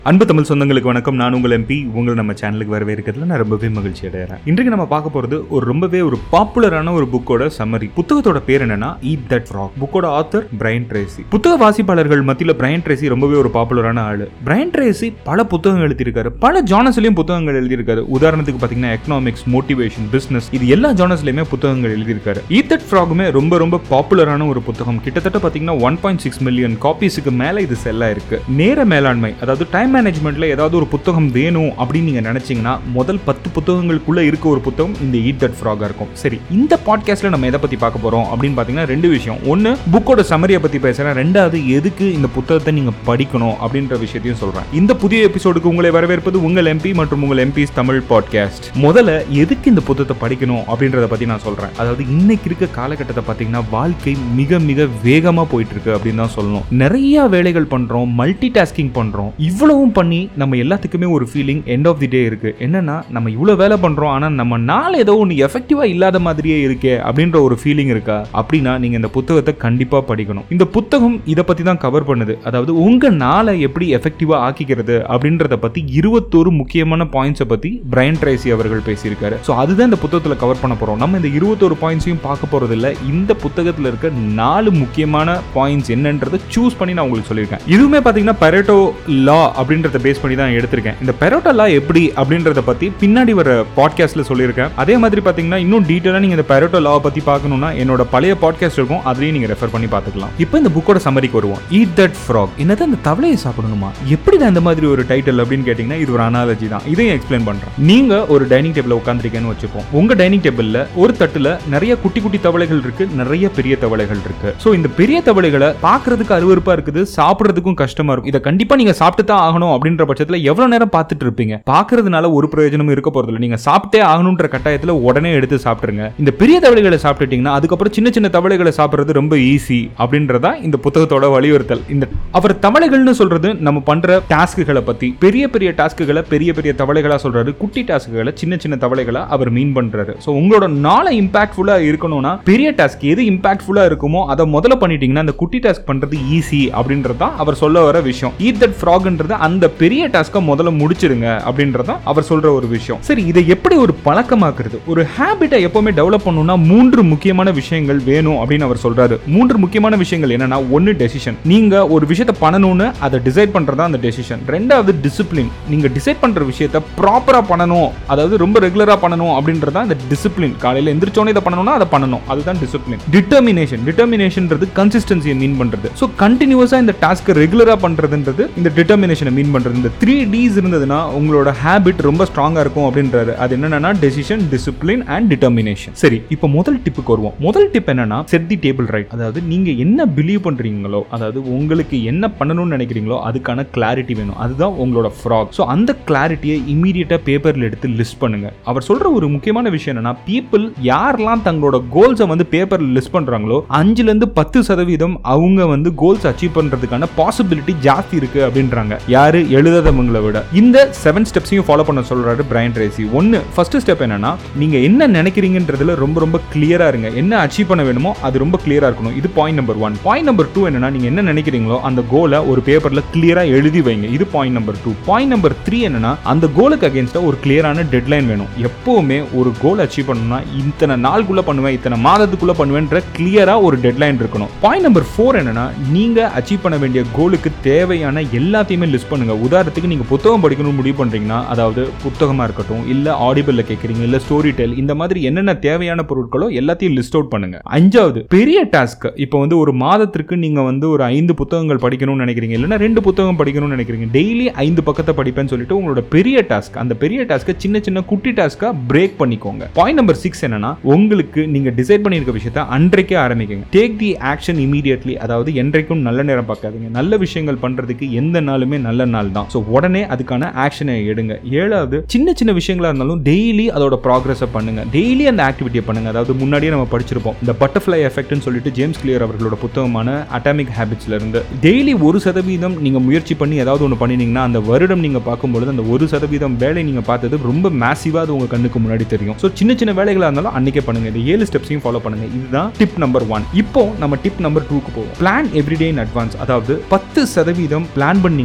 அன்பு தமிழ் சொந்தங்களுக்கு வணக்கம் நான் உங்கள் எம்பி உங்களை நம்ம சேனலுக்கு வரவேற்கிறதுல நான் ரொம்பவே மகிழ்ச்சி அடைகிறேன் இன்றைக்கு நம்ம பார்க்க போறது ஒரு ரொம்பவே ஒரு பாப்புலரான ஒரு புக்கோட சம்மரி புத்தகத்தோட பேர் என்னன்னா ஈட் தட் ஃப்ராக் புக்கோட ஆத்தர் பிரைன் ட்ரேசி புத்தக வாசிப்பாளர்கள் மத்தியில் பிரைன் ட்ரேசி ரொம்பவே ஒரு பாப்புலரான ஆளு பிரைன் ட்ரேசி பல புத்தகங்கள் எழுதியிருக்காரு பல ஜானஸ்லயும் புத்தகங்கள் எழுதியிருக்காரு உதாரணத்துக்கு பார்த்தீங்கன்னா எக்கனாமிக்ஸ் மோட்டிவேஷன் பிசினஸ் இது எல்லா ஜானஸ்லயுமே புத்தகங்கள் எழுதியிருக்காரு ஈட் தட் ஃப்ராகுமே ரொம்ப ரொம்ப பாப்புலரான ஒரு புத்தகம் கிட்டத்தட்ட பார்த்தீங்கன்னா ஒன் பாயிண்ட் சிக்ஸ் மில்லியன் காப்பீஸுக்கு மேலே இது செல்லா இருக்கு நேர மேலாண்மை அதாவது டைம் மேனேஜ்மெண்ட்ல ஏதாவது ஒரு புத்தகம் வேணும் அப்படின்னு நீங்க நினைச்சீங்கன்னா முதல் பத்து புத்தகங்களுக்குள்ள இருக்க ஒரு புத்தகம் இந்த ஈட் தட் ஃப்ராகா இருக்கும் சரி இந்த பாட்காஸ்ட்ல நம்ம எதை பத்தி பார்க்க போறோம் அப்படின்னு பாத்தீங்கன்னா ரெண்டு விஷயம் ஒன்னு புக்கோட சமரியை பத்தி பேசுறேன் ரெண்டாவது எதுக்கு இந்த புத்தகத்தை நீங்க படிக்கணும் அப்படின்ற விஷயத்தையும் சொல்றேன் இந்த புதிய எபிசோடுக்கு உங்களை வரவேற்பது உங்கள் எம்பி மற்றும் உங்கள் எம்பிஸ் தமிழ் பாட்காஸ்ட் முதல்ல எதுக்கு இந்த புத்தகத்தை படிக்கணும் அப்படின்றத பத்தி நான் சொல்றேன் அதாவது இன்னைக்கு இருக்க காலகட்டத்தை பாத்தீங்கன்னா வாழ்க்கை மிக மிக வேகமா போயிட்டு இருக்கு அப்படின்னு தான் சொல்லணும் நிறைய வேலைகள் பண்றோம் மல்டி டாஸ்கிங் பண்றோம் இவ்வளவும் பண்ணி நம்ம எல்லாத்துக்குமே ஒரு feeling end of the day இருக்கு என்னன்னா நம்ம இவ்வளவு வேலை பண்றோம் ஆனா நம்ம நாள் ஏதோ ஒன்று எஃபெக்டிவா இல்லாத மாதிரியே இருக்கே அப்படின்ற ஒரு ஃபீலிங் இருக்கா அப்படின்னா நீங்க இந்த புத்தகத்தை கண்டிப்பா படிக்கணும் இந்த புத்தகம் இதை பத்தி தான் கவர் பண்ணுது அதாவது உங்க நாளை எப்படி எஃபெக்டிவா ஆக்கிக்கிறது அப்படின்றத பத்தி இருபத்தோரு முக்கியமான பாயிண்ட்ஸை பத்தி பிரைன் ட்ரேசி அவர்கள் பேசியிருக்காரு ஸோ அதுதான் இந்த புத்தகத்துல கவர் பண்ண போறோம் நம்ம இந்த இருபத்தோரு பாயிண்ட்ஸையும் பார்க்க போறது இல்ல இந்த புத்தகத்துல இருக்க நாலு முக்கியமான பாயிண்ட்ஸ் என்னன்றதை சூஸ் பண்ணி நான் உங்களுக்கு சொல்லியிருக்கேன் இதுவுமே பாத்தீங்கன்னா பெரட்டோ லா அப்படின்றத பேஸ் பண்ணி தான் எடுத்திருக்கேன் இந்த பெரோட்டோ லா எப்படி அப்படின்றத பத்தி பின்னாடி வர பாட்காஸ்ட்ல சொல்லியிருக்கேன் அதே மாதிரி பாத்தீங்கன்னா இன்னும் டீட்டெயிலாக நீங்க இந்த பெரோட்டோ லா பத்தி பார்க்கணும்னா என்னோட பழைய பாட்காஸ்ட் இருக்கும் அதுலயும் நீங்க ரெஃபர் பண்ணி பார்த்துக்கலாம் இப்போ இந்த புக்கோட சம்மரிக்கு வருவோம் ஈட் தட் ஃப்ராக் என்னது அந்த தவளையை சாப்பிடணுமா எப்படி தான் இந்த மாதிரி ஒரு டைட்டில் அப்படின்னு கேட்டீங்கன்னா இது ஒரு அனாலஜி தான் இதையும் எக்ஸ்பிளைன் பண்றேன் நீங்க ஒரு டைனிங் டேபிள் உட்காந்துருக்கேன்னு வச்சுப்போம் உங்க டைனிங் டேபிள்ல ஒரு தட்டுல நிறைய குட்டி குட்டி தவளைகள் இருக்கு நிறைய பெரிய தவளைகள் இருக்கு ஸோ இந்த பெரிய தவளைகளை பார்க்கிறதுக்கு அருவருப்பா இருக்குது சாப்பிட்றதுக்கும் கஷ்டமா இருக்கும் இதை கண்டிப்பா நீங்க சாப்பிட்டு தான் ஆகணும் அப்படின்ற பட்சத்துல எவ்வளவு நேரம் பார்த்துட்டு இருப்பீங்க பார்க்கறதுனால ஒரு பிரயோஜனமும் இருக்க போறது இல்லை நீங்க சாப்பிட்டே ஆகணுன்ற கட்டாயத்துல உடனே எடுத்து சாப்பிட்டுருங்க இந்த பெரிய தவளைகளை சாப்பிட்டுட்டீங்கன்னா அதுக்கப்புறம் சின்ன சின்ன தவளைகளை சாப்பிடுறது ரொம்ப ஈஸி அப்படின்றதா இந்த புத்தகத்தோட வலியுறுத்தல் இந்த அவர் தவளைகள்னு சொல்றது நம்ம பண்ற டாஸ்க்குகளை பத்தி பெரிய பெரிய டாஸ்க்குகளை பெரிய பெரிய தவளைகளா சொல்றாரு குட்டி டாஸ்க்குகளை சின்ன சின்ன தவளைகளா அவர் மீன் பண்றாரு ஸோ உங்களோட நாளை இம்பாக்ட்ஃபுல்லா இருக்கணும்னா பெரிய டாஸ்க் எது இம்பாக்ட்ஃபுல்லா இருக்குமோ அதை முதல்ல பண்ணிட்டீங்கன்னா அந்த குட்டி டாஸ்க் பண்றது ஈஸி அப்படின்றது தான் அவர் சொல்ல வர விஷயம் ஈட் தட் ஃப்ராக்ன்றது அந்த பெரிய டாஸ்க்கை முதல்ல முடிச்சிருங்க அப்படின்றதான் அவர் சொல்ற ஒரு விஷயம் சரி இதை எப்படி ஒரு பழக்கமாக்குறது ஒரு ஹேபிட்டை எப்பவுமே டெவலப் பண்ணணும்னா மூன்று முக்கியமான விஷயங்கள் வேணும் அப்படின்னு அவர் சொல்றாரு மூன்று முக்கியமான விஷயங்கள் என்னன்னா ஒன்னு டெசிஷன் நீங்க ஒரு விஷயத்தை பண்ணணும்னு அதை டிசைட் பண்றதா அந்த டெசிஷன் ரெண்டாவது டிசிப்ளின் நீங்க டிசைட் பண்ற விஷயத்தை ப்ராப்பரா பண்ணணும் அதாவது ரொம்ப ரெகுலரா பண்ணணும் அப்படின்றதா அந்த டிசிப்ளின் காலையில எந்திரிச்சோன்னே இதை பண்ணணும்னா அதை பண்ணணும் அதுதான் டிசிப்ளின் டிட்டர்மினேஷன் டிட்டர்மினேஷன்ன்றது கன்சிஸ்டன்சியை மீன் பண்றது ஸோ கண்டினியூஸா இந்த டாஸ்க்கை ரெகுலரா பண்றதுன்றது இந்த டிட்டர்மினேஷனை மீன் பண்றது இந்த த்ரீ டிஸ் இருந்ததுன்னா உங்களோட ஹேபிட் ரொம்ப ஸ்ட்ராங்கா இருக்கும் அப்படின்றாரு அது என்னன்னா டெசிஷன் டிசிப்ளின் அண்ட் டிட்டர்மினேஷன் சரி இப்போ முதல் டிப்புக்கு வருவோம் முதல் டிப் என்னன்னா செட் தி டேபிள் ரைட் அதாவது நீங்க என்ன பிலீவ் பண்றீங்களோ அதாவது உங்களுக்கு என்ன பண்ணணும்னு நினைக்கிறீங்களோ அதுக்கான கிளாரிட்டி வேணும் அதுதான் உங்களோட ஃப்ராக் ஸோ அந்த கிளாரிட்டியை இமீடியட்டா பேப்பர்ல எடுத்து லிஸ்ட் பண்ணுங்க அவர் சொல்ற ஒரு முக்கியமான விஷயம் என்னன்னா பீப்புள் யாரெல்லாம் தங்களோட கோல்ஸை வந்து பேப்பர்ல லிஸ்ட் பண்றாங்களோ அஞ்சுல இருந்து பத்து சதவீதம் அவங்க வந்து கோல்ஸ் அச்சீவ் பண்றதுக்கான பாசிபிலிட்டி ஜாஸ்தி இருக்கு அப்படின்றாங்க யாரு எழுதாதவங்களை விட இந்த செவன் ஸ்டெப்ஸையும் ஃபாலோ பண்ண சொல்றாரு பிரைன் ரேசி ஒன்னு ஃபர்ஸ்ட் ஸ்டெப் என்னன்னா நீங்க என்ன நினைக்கிறீங்கன்றதுல ரொம்ப ரொம்ப கிளியரா இருங்க என்ன அச்சீவ் பண்ண வேணுமோ அது ரொம்ப கிளியரா இருக்கணும் இது point number one point number two என்னன்னா நீங்க என்ன நினைக்கிறீங்களோ அந்த கோலை ஒரு பேப்பர்ல கிளியரா எழுதி வைங்க இது point number two point number three என்னன்னா அந்த கோலுக்கு அகேன்ஸ்டா ஒரு கிளியரான டெட்லைன் வேணும் எப்பவுமே ஒரு கோல் அச்சீவ் பண்ணணும்னா இத்தனை நாளுக்குள்ள பண்ணுவேன் இத்தனை மாதத்துக்குள்ள பண்ணுவேன்ற கிளியரா ஒரு டெட்லைன் இருக்கணும் பாயிண்ட் நம்பர் ஃபோர் என்னன்னா நீங்க அச்சீவ் பண்ண வேண்டிய கோலுக்கு தேவையான எல்லாத்தையுமே லிஸ்ட் பண்ணுங்க உதாரணத்துக்கு நீங்க புத்தகம் படிக்கணும்னு முடிவு பண்றீங்கன்னா அதாவது புத்தகமா இருக்கட்டும் இல்ல ஆடிபிள்ல கேட்குறீங்க இல்ல ஸ்டோரி டெல் இந்த மாதிரி என்னென்ன தேவையான பொருட்களோ எல்லாத்தையும் லிஸ்ட் அவுட் பண்ணுங்க அஞ்சாவது பெரிய டாஸ்க் இப்போ வந்து ஒரு மாதத்திற்கு நீங்க வந்து ஒரு ஐந்து புத்தகங்கள் படிக்கணும்னு நினைக்கிறீங்க இல்லைன்னா ரெண்டு புத்தகம் படிக்கணும்னு நினைக்கிறீங்க டெய்லி ஐந்து பக்கத்தை படிப்பேன்னு சொல்லிட்டு உங்களோட பெரிய டாஸ்க் அந்த பெரிய டாஸ்க்கை சின்ன சின்ன குட்டி டாஸ்க்கா பிரேக் பண்ணிக்கோங்க பாயிண்ட் நம்பர் சிக்ஸ் என்னன்னா உங்களுக்கு நீங்க டிசைட் பண்ணியிருக்க விஷயத்த அன்றைக்கே ஆரம்பிக்குங்க டேக் தி ஆக்ஷன் இமீடியட்லி அதாவது என்றைக்கும் நல்ல நேரம் பார்க்காதீங்க நல்ல விஷயங்கள் பண்றதுக்கு எந்த நாளுமே நல்ல நாள் தான் ஸோ உடனே அதுக்கான ஆக்ஷனை எடுங்க ஏழாவது சின்ன சின்ன விஷயங்களா இருந்தாலும் டெய்லி அதோட ப்ராக்ரஸை பண்ணுங்க டெய்லி அந்த ஆக்டிவிட்டியை பண்ணுங்க அதாவது முன்னாடியே நம்ம படிச்சிருப்போம் இந்த பட்டர்ஃப்ளை எஃபெக்ட்னு சொல்லிட்டு ஜேம்ஸ் கிளியர் அவர்களோட புத்தகமான அட்டாமிக் ஹேபிட்ஸ்ல இருந்து டெய்லி ஒரு சதவீதம் நீங்க முயற்சி பண்ணி ஏதாவது ஒன்று பண்ணினீங்கன்னா அந்த வருடம் நீங்க பார்க்கும்பொழுது அந்த ஒரு சதவீதம் வேலை நீங்க பார்த்தது ரொம்ப மேசிவா அது உங்க கண்ணுக்கு முன்னாடி தெரியும் ஸோ சின்ன சின்ன வேலைகளா இருந்தாலும் அன்னைக்கே பண்ணுங்க இந்த ஏழு ஸ்டெப்ஸையும் ஃபாலோ பண்ணுங்க இதுதான் டிப் நம்பர் ஒன் இப்போ நம்ம டிப் நம்பர் டூக்கு போவோம் பிளான் எவ்ரிடே இன் அட்வான்ஸ் அதாவது பத்து சதவீதம் பிளான் பண்ணீங்கன்னா அது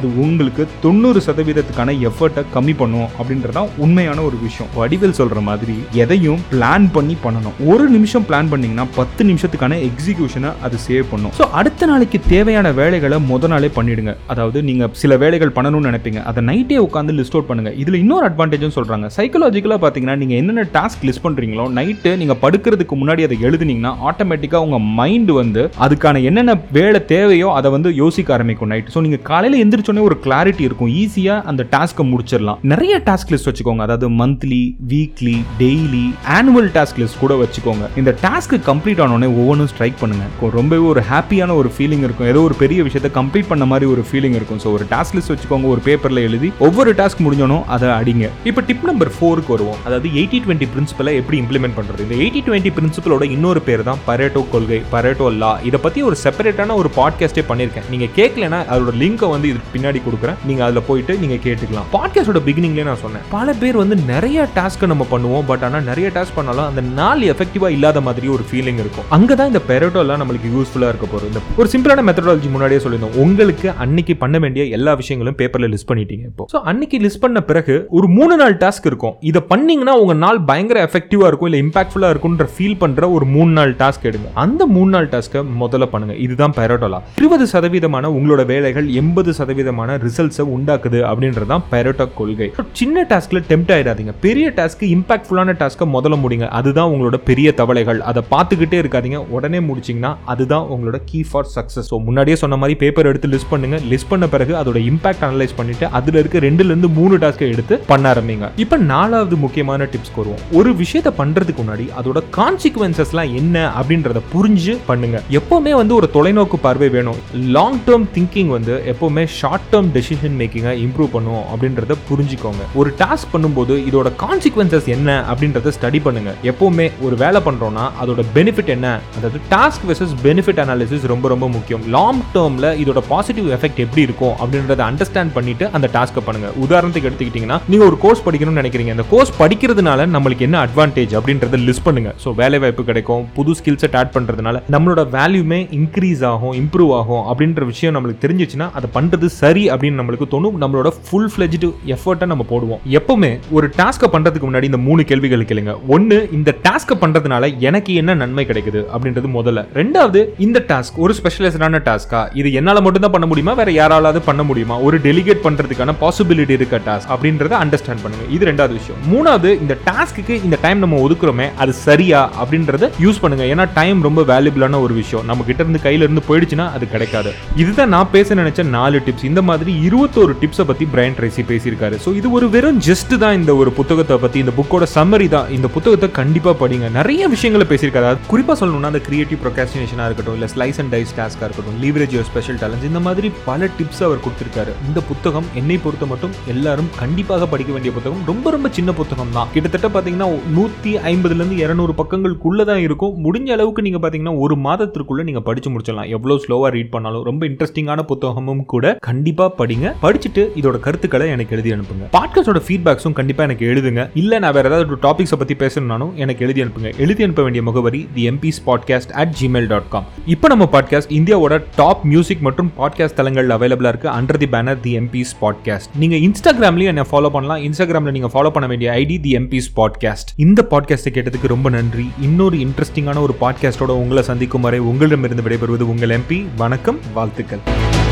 உங்களுக்கு தொண்ணூறு சதவீதத்துக்கான எஃபர்ட்டை கம்மி பண்ணும் அப்படின்றதான் உண்மையான ஒரு விஷயம் வடிவேல் சொல்ற மாதிரி எதையும் பிளான் பண்ணி பண்ணணும் ஒரு நிமிஷம் பிளான் பண்ணீங்கன்னா பத்து நிமிஷத்துக்கான எக்ஸிகியூஷனை அது சேவ் பண்ணும் ஸோ அடுத்த நாளைக்கு தேவையான வேலைகளை முத நாளே பண்ணிடுங்க அதாவது நீங்க சில வேலைகள் பண்ணணும்னு நினைப்பீங்க அதை நைட்டே உட்காந்து லிஸ்ட் அவுட் பண்ணுங்க இதுல இன்னொரு அட்வான்டேஜும் சொல்றாங்க சைக்கலாஜிக்கலாக பார்த்தீங்கன்னா நீங்க என்னென்ன டாஸ்க் லிஸ்ட் பண்றீங்களோ நைட்டு நீங்க படுக்கிறதுக்கு முன்னாடி அதை எழுதுனீங்கன்னா ஆட்டோமேட்டிக்காக உங்க மைண்ட் வந்து அதுக்கான என்னென்ன வேலை தேவையோ அதை வந்து யோசிக்க ஆரம்பிக்கும் நைட் ஸோ நீங்க காலையில எந்திரிச்சோடனே ஒரு கிளாரிட்டி இருக்கும் ஈஸியா அந்த டாஸ்க்கை முடிச்சிடலாம் நிறைய டாஸ்க் லிஸ்ட் வச்சுக்கோங்க அதாவது monthly weekly daily annual task list கூட வச்சுக்கோங்க இந்த டாஸ்க் கம்ப்ளீட் ஆனோடனே ஒவ்வொன்றும் ஸ்ட்ரைக் பண்ணுங்க கொ- ரொம்பவே ஒரு ஹாப்பியான ஒரு ஃபீலிங் இருக்கும் ஏதோ ஒரு பெரிய விஷயத்தை கம்ப்ளீட் பண்ண மாதிரி ஒரு ஃபீலிங் இருக்கும் ஸோ ஒரு டாஸ்க் லிஸ்ட் வச்சுக்கோங்க ஒரு பேப்பர்ல எழுதி ஒவ்வொரு டாஸ்க் முடிஞ்சோனும் அதை அடிங்க இப்போ டிப் நம்பர் ஃபோருக்கு வருவோம் அதாவது எயிட்டி டுவெண்ட்டி பிரின்சிபலை எப்படி இம்ப்ளிமெண்ட் பண்றது இந்த எயிட்டி டுவெண்ட்டி பிரின்சிபலோட இன்னொரு பேர் தான் பரேட்டோ கொள்கை பரேட்டோ லா இதை பத்தி ஒரு செப்பரேட்டான ஒரு பாட்காஸ்டே பண்ணியிருக்கேன் நீங்க கேட்கலனா அதோட லிங்கை வந்து இதுக்கு பின்னாடி கொடுக்குறேன் நீங்க அதில் போயிட்டு நீங்க கேட்டுக்கலாம் பாட்காஸ்டோட பிகினிங்லேயே நான் சொன்னேன் பல பேர் வந்து நிறைய டாஸ்க்கை நம்ம பண்ணுவோம் பட் ஆனால் நிறைய டாஸ்க் பண்ணாலும் அந்த நாள் எஃபெக்டிவா இல்லாத மாதிரி ஒரு ஃபீலிங் இருக்கும் அங்கே தான் இந்த பெரோட்டோ எல்லாம் நம்மளுக்கு யூஸ்ஃபுல்லாக இருக்க போகுது இந்த ஒரு சிம்பிளான மெத்தடாலஜி முன்னாடியே சொல்லியிருந்தோம் உங்களுக்கு அன்னைக்கு பண்ண வேண்டிய எல்லா விஷயங்களும் பேப்பர்ல லிஸ்ட் பண்ணிட்டீங்க இப்போ ஸோ அன்னைக்கு லிஸ்ட் பண்ண பிறகு ஒரு மூணு நாள் டாஸ்க் இருக்கும் இதை பண்ணீங்கன்னா உங்க நாள் பயங்கர எஃபெக்டிவா இருக்கும் இல்ல இம்பாக்ட்ஃபுல்லா இருக்கும்ன்ற ஃபீல் பண்ற ஒரு மூணு நாள் டாஸ்க் எடுங்க அந்த மூணு நாள் டாஸ்க்கை முதல்ல பண்ணுங்க இதுதான் பெரோட்டோலா இருபது சதவீதமான உங்களோட வேலைகள் எண்பது சதவீதமான ரிசல்ட்ஸை உண்டாக்குது அப்படின்றது தான் பெரோட்டோ கொள்கை So, சின்ன டாஸ்க்ல டெம்ட் ஆயிடாதீங்க பெரிய டாஸ்க் இம்பாக்ட்ஃபுல்லான டாஸ்க்கை முதல்ல முடிங்க அதுதான் உங்களோட பெரிய தவளைகள் அதை பார்த்துக்கிட்டே இருக்காதீங்க உடனே முடிச்சிங்கன்னா அதுதான் உங்களோட கீ ஃபார் சக்ஸஸ் ஸோ முன்னாடியே சொன்ன மாதிரி பேப்பர் எடுத்து லிஸ்ட் பண்ணுங்க லிஸ்ட் பண்ண பிறகு அதோட இம்பாக்ட் அனலைஸ் பண்ணிட்டு அதுல இருக்க ரெண்டுல இருந்து மூணு டாஸ்க்கை எடுத்து பண்ண ஆரம்பிங்க இப்போ நாலாவது முக்கியமான டிப்ஸ் வருவோம் ஒரு விஷயத்தை பண்றதுக்கு முன்னாடி அதோட கான்சிக்வன்சஸ்லாம் என்ன அப்படின்றத புரிஞ்சு பண்ணுங்க எப்பவுமே வந்து ஒரு தொலைநோக்கு பார்வை வேணும் லாங் டேர்ம் திங்கிங் வந்து எப்பவுமே ஷார்ட் டேர்ம் டெசிஷன் மேக்கிங்கை இம்ப்ரூவ் பண்ணும் அப்படின்றத புரிஞ்சுக்கோங்க ஒரு டாஸ்க் பண்ணும்போது இதோட கான்சிக்வன்சஸ் என்ன அப்படின்றத ஸ்டடி பண்ணுங்க எப்பவுமே ஒரு வேலை பண்றோம்னா அதோட பெனிஃபிட் என்ன அதாவது டாஸ்க் வெர்சஸ் பெனிஃபிட் அனாலிசிஸ் ரொம்ப ரொம்ப முக்கியம் லாங் டேர்ம்ல இதோட பாசிட்டிவ் எஃபெக்ட் எப்படி இருக்கும் அப்படின்றத அண்டர்ஸ்டாண்ட் பண்ணிட்டு அந்த டாஸ்க்கை பண்ணுங்க உதாரணத்துக்கு எடுத்துக்கிட்டீங்கன்னா நீங்க ஒரு கோர்ஸ் படிக்கணும்னு நினைக்கிறீங்க அந்த கோர்ஸ் படிக்கிறதுனால நம்மளுக்கு என்ன அட்வான்டேஜ் அப்படின்றத லிஸ்ட் பண்ணுங்க ஸோ வேலை வாய்ப்பு கிடைக்கும் புது ஸ்கில் செட் ஆட் பண்றதுனால நம்மளோட வேல்யூமே இன்க்ரீஸ் ஆகும் இம்ப்ரூவ் ஆகும் அப்படின்ற விஷயம் நம்மளுக்கு தெரிஞ்சிச்சுன்னா அதை பண்றது சரி அப்படின்னு நம்மளுக்கு தோணும் நம்மளோட ஃபுல் ஃபிளெஜ்டு எஃபர்ட்டை நம்ம போடுவோம் எப்பவுமே ஒரு டாஸ்க்கை பண்றதுக்கு முன்னாடி இந்த மூணு கேள்விகள் கேளுங்க ஒன்னு இந்த டாஸ்க்கை பண்றதுனால எனக்கு என்ன நன்மை கிடைக்குது அப்படின்றது முதல்ல ரெண்டாவது இந்த டாஸ்க் ஒரு ஸ்பெஷலைஸ்டான டாஸ்கா இது என்னால மட்டும் தான் பண்ண முடியுமா வேற யாராலாவது பண்ண முடியுமா ஒரு டெலிகேட் பண்றதுக்கான பாசிபிலிட்டி இருக்க டாஸ்க் அப்படின்றத அண்டர்ஸ்டாண்ட் பண்ணுங்க இது ரெண்டாவது விஷயம் மூணாவது இந்த டாஸ்க்கு இந்த டைம் நம்ம ஒதுக்குறோமே அது சரியா அப்படின்றத யூஸ் பண்ணுங்க ஏன்னா டைம் ரொம்ப வேல்யூபிளான ஒரு விஷயம் நம்ம கிட்ட இருந்து கையில இருந்து போயிடுச்சுன்னா அது கிடைக்காது இதுதான் நான் பேச நினைச்ச நாலு டிப்ஸ் இந்த மாதிரி இருபத்தோரு டிப்ஸை பத்தி பிரைன் ட்ரேசி பேசியிருக்காரு ஸோ இது ஒரு வெறும் ஜஸ்ட் தான் இந்த ஒரு புத்தகத்தை பத்தி இந்த புக்கோட சம்மரி தான் இந்த புத்தகத்தை கண்டிப்பா படிங்க நிறைய விஷயங்களை பேசியிருக்காரு அது குறிப்பா சொல்லணும்னா அந்த கிரியேட்டிவ் ப்ரொகாஸ்டினேஷனா இருக்கட்டும் இல்ல ஸ்லைஸ் அண்ட் டைஸ் டாஸ்கா இருக்கட்டும் லீவரேஜ் யுவர் ஸ்பெஷல் டேலன்ஸ் இந்த மாதிரி பல டிப்ஸ் அவர் கொடுத்திருக்காரு இந்த புத்தகம் என்னை பொறுத்த மட்டும் எல்லாரும் கண்டிப்பாக படிக்க வேண்டிய புத்தகம் ரொம்ப ரொம்ப சின்ன புத்தகம் தான் கிட்டத்தட்ட பாத்தீங்கன்னா நூத்தி ஐம்பதுல இருந்து இருநூறு பக்கங்களுக்குள்ள தான் இருக்கும் முடிஞ்ச அளவுக்கு நீங்க பாத்தீங்கன்னா ஒரு மாதத்திற்குள்ள நீங்க படிச்சு முடிச்சிடலாம் எவ்வளவு ஸ்லோவா ரீட் பண்ணாலும் ரொம்ப இன்ட்ரெஸ்டிங்கான புத்தகமும் கூட கண்டிப்பா படிங்க படிச்சுட்டு இதோட கருத்துக்களை எனக்கு எழுதி அனுப்புங்க பாட்காஸ்டோட ஃபீட்பேக்ஸும் கண்டிப்பா எனக்கு எழுதுங்க இல்ல நான் வேற ஏதாவது ஒரு டாபிக்ஸை பத்தி பேசணும்னாலும் எனக்கு எழுதி அனுப்புங்க எழுதி அனுப்ப வேண்டிய முகவரி the MBS podcast at Gmail dot com இப்போ நம்ம பாட்காஸ்ட் இந்தியாவோட டாப் மியூசிக் மற்றும் பாட்காஸ்ட் தளங்கள் அவைலபிளா இருக்கு under the banner the MBS podcast நீங்க இன்ஸ்டாகிராம்லயும் என்ன ஃபாலோ பண்ணலாம் இன்ஸ்டாகிராம்ல நீங்க ஃபாலோ பண்ண வேண்டிய ஐடி தி எம்பிஸ் பாட்காஸ்ட் இந்த பாட்காஸ்ட்டை கேட்டதுக்கு ரொம்ப நன்றி இன்னொரு இன்ட்ரெஸ்டிங்கான ஒரு பாட்காஸ்டோட உங்களை சந்திக்கும் வரை உங்களிடமிருந்து விடைபெறுவது உங்கள் எம்பி வணக்கம் வாழ்த்துக்கள்